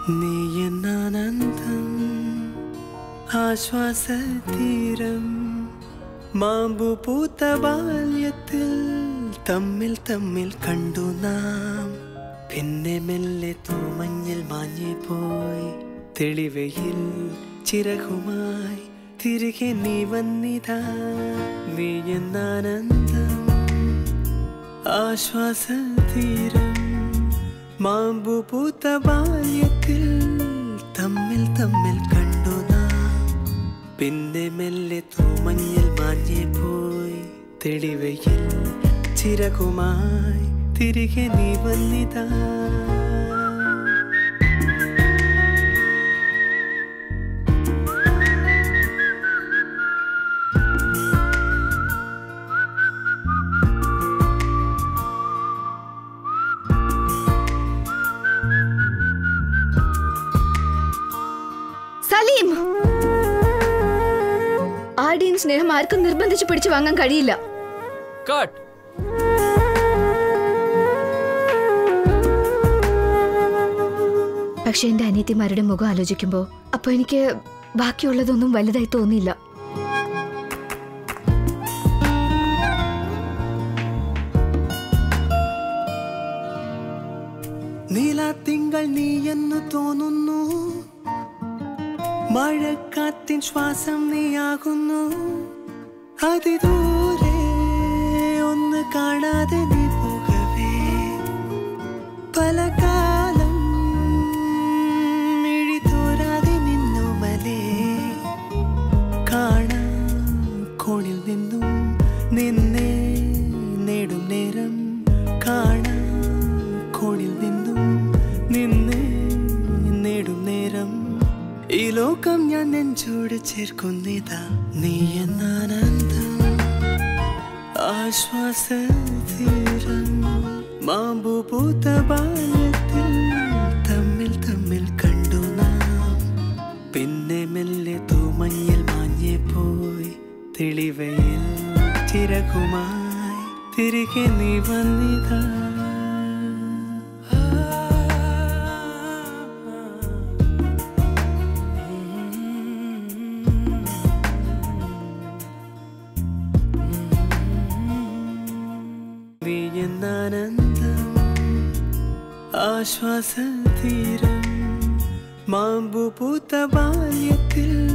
നീ എന്നാനന്ദം ആശ്വാസതീരം മാമ്പു പൂത്ത ബാല്യത്തിൽ തമ്മിൽ തമ്മിൽ കണ്ടു നാം പിന്നെ മെല്ലെ തൂമഞ്ഞിൽ മാഞ്ഞു പോയി തെളിവയിൽ ചിറകുമായി തിരികെ നീ വന്നിതാ നീ എന്നാനന്ദം ആശ്വാസതീരം മാമ്പു പൂത്ത ബാല്യത്തിൽ തമ്മിൽ തമ്മിൽ കണ്ടു നാം പിന്നെ മെല്ലെ തൂമഞ്ഞിൽ മാഞ്ഞേ പോയി തെളിവയിൽ ചിറകുമായി തിരികെ നീ വന്നിതാ സലീം ആരുടെയും സ്നേഹം ആർക്കും നിർബന്ധിച്ച് പിടിച്ചു വാങ്ങാൻ കഴിയില്ല കട്ട് പക്ഷെ എന്റെ അനിയത്തിമാരുടെ മുഖം ആലോചിക്കുമ്പോ അപ്പൊ എനിക്ക് ബാക്കിയുള്ളതൊന്നും വലുതായി തോന്നിയില്ല നീലാത്തിങ്കൾ നീ എന്ന് തോന്നുന്നു മഴക്കാറ്റിൻ ശ്വാസം നീയാകുന്നു അതിദൂരെ ഒന്ന് കാണാതെ നീ പോകവേ പല കാലം മിഴി തോരാതെ നിന്നു മലേ കാണാം കോണിൽ നിന്നും നിന്നെ നേടും നേരം കാണാം കോണിൽ നിന്നും നിന്നെ നേടും നേരം ഈ ലോകം ഞാൻ നെഞ്ചോട് ചേർക്കുന്നിതാ നീ എന്നാനന്ദം ആശ്വാസതീരം മാമ്പു പൂത്ത ബാല്യത്തിൽ തമ്മിൽ തമ്മിൽ കണ്ടു നാം പിന്നെ മെല്ലെ തൂമഞ്ഞിൽ മാഞ്ഞേ പോയി തെളിവയിൽ ചിറകുമായി തിരികെ നീ വന്നിതാ നീ എന്നാനന്ദം ആശ്വാസതീരം മാമ്പു പൂത്ത ബാല്യത്തിൽ